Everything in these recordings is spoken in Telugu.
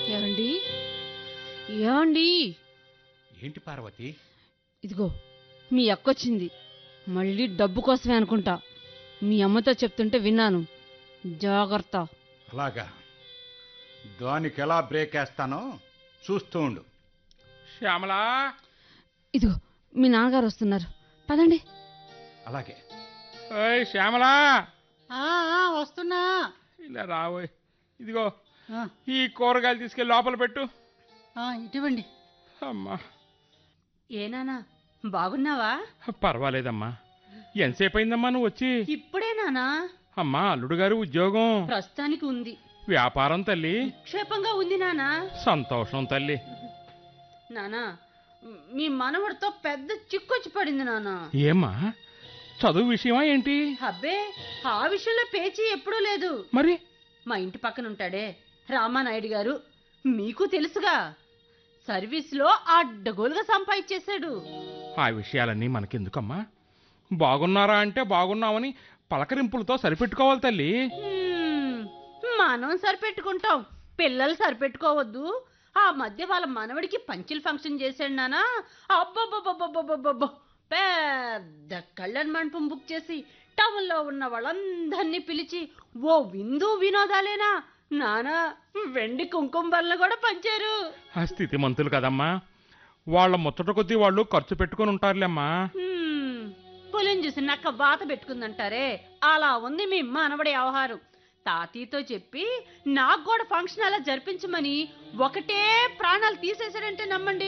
ఏమండి ఏమండి ఏంటి పార్వతి ఇదిగో మీ అక్కొచ్చింది మళ్ళీ డబ్బు కోసమే అనుకుంటా మీ అమ్మతో చెప్తుంటే విన్నాను జాగ్రత్త అలాగా దానికి ఎలా బ్రేక్ వేస్తానో చూస్తూ ఉండు శ్యామలా ఇదిగో మీ నాన్నగారు వస్తున్నారు పదండి అలాగే ఓయ్ శ్యామలా ఆ, ఆ, వస్తున్నా ఇలా రావోయ్ ఇదిగో ఆ, ఈ కూరగాయలు తీసుకెళ్ళి లోపల పెట్టు ఆ, ఇటువంటి అమ్మా ఏనానా బాగున్నావా పర్వాలేదమ్మా ఎంతసేపు అయిందమ్మా నువ్వు వచ్చి ఇప్పుడే నానా అమ్మా అల్లుడు గారు ఉద్యోగం ప్రస్తుతానికి ఉంది వ్యాపారం తల్లి క్షేపంగా ఉంది నానా సంతోషం తల్లి నానా మీ మనవడితో పెద్ద చిక్కొచ్చి పడింది నానా ఏమ్మా చదువు విషయమా ఏంటి అబ్బే ఆ విషయంలో పేచీ ఎప్పుడూ లేదు మరి మా ఇంటి పక్కన ఉంటాడే రామానాయుడు గారు మీకు తెలుసుగా సర్వీస్లో అడ్డగోలుగా సంపాదించేశాడు ఆ విషయాలన్నీ మనకెందుకమ్మా బాగున్నారా అంటే బాగున్నామని పలకరింపులతో సరిపెట్టుకోవాలి తల్లి హ్మ్, మనం సరిపెట్టుకుంటాం పిల్లలు సరిపెట్టుకోవద్దు ఆ మధ్య వాళ్ళ మనవడికి పంచిల్ ఫంక్షన్ చేశాడు నానా అబ్బబ్బబ్బబ్బబ్బబ్బబ్బ పెద్ద కళ్యాణ మండపం బుక్ చేసి టౌన్లో ఉన్న వాళ్ళందరినీ పిలిచి ఓ విందు వినోదాలేనా నానా వెండి కుంకుమ బల్ల కూడా పంచారు ఆ స్థితిమంతులు కదమ్మా వాళ్ళ ముచ్చట కొద్దీ వాళ్ళు ఖర్చు పెట్టుకొని ఉంటారులేమ్మా హ్మ్, పొలం చూసి నక్క వాత పెట్టుకుందంటారే అలా ఉంది మీ మనవడి వ్యవహారం తాతయ్యతో చెప్పి నాకు కూడా ఫంక్షన్ అలా జరిపించమని ఒకటే ప్రాణాలు తీసేశాడంటే నమ్మండి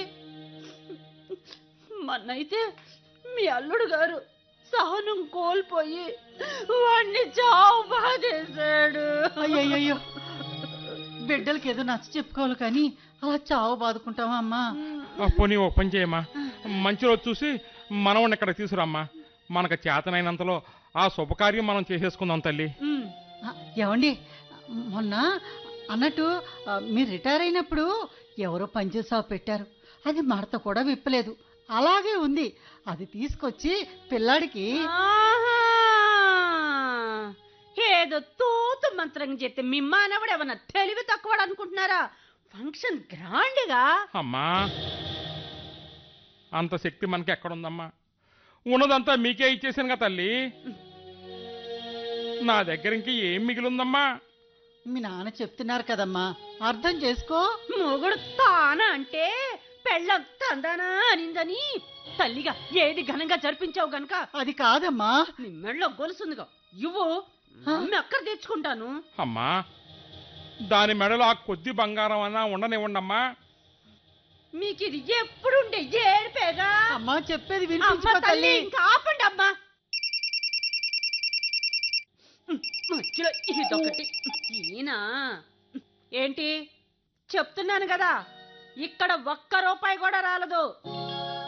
మొన్నైతే మీ అల్లుడు గారు సహనం కోల్పోయి వాణ్ణి చావు బాధేశాడు అయ్యయ్యో బిడ్డలకి ఏదో నచ్చ చెప్పుకోవాలి కానీ అలా చావు బాదుకుంటావా అమ్మా ఆ పోనీ ఓ పని చేయమ్మా మంచి రోజు చూసి మనవణ్ణి ఇక్కడ తీసుకురామ్మా మనకు చేతనైనంతలో ఆ శుభకార్యం మనం చేసేసుకుందాం తల్లి ఉమ్, ఆ, ఏమండి మొన్న అన్నట్టు ఆ, మీరు రిటైర్ అయినప్పుడు ఎవరో పంచర్ షాప్ పెట్టారు అది మడత కూడా విప్పలేదు అలాగే ఉంది అది తీసుకొచ్చి పిల్లాడికి ఆహా! ఏదో తూతు మంత్రం చెప్తే మీ మానవుడు ఏమన్నా తెలివి తక్కువ అనుకుంటున్నారా ఫంక్షన్ గ్రాండ్గా అమ్మా అంత శక్తి మనకి ఎక్కడుందమ్మా ఉన్నదంతా మీకే ఇచ్చేసాను కదా తల్లి నా దగ్గర ఇంక ఏం మిగిలిందమ్మా మీ నాన్న చెప్తున్నారు కదమ్మా అర్థం చేసుకో మొగుడు తాన అంటే పెళ్ళం తందానా అనిందని తల్లిగా ఏది ఘనంగా జరిపించావు గనక అది కాదమ్మా నీ మెళ్ళో గొలుసుందిగా ఇవ్వు మమ్మీ అక్కడ తెచ్చుకుంటాను అమ్మా దాని మెడలో ఆ కొద్ది బంగారం అన్నా ఉండనివ్వండమ్మా మీకు ఇది ఎప్పుడుండే ఏడిపేగా అమ్మా చెప్పేది అమ్మ వినిపించుకో తల్లి తల్లి ఇంకా ఆపండి అమ్మా మధ్యలో ఇదొకటి ఈయన ఏంటి చెప్తున్నాను కదా ఇక్కడ ఒక్క రూపాయి కూడా రాలదు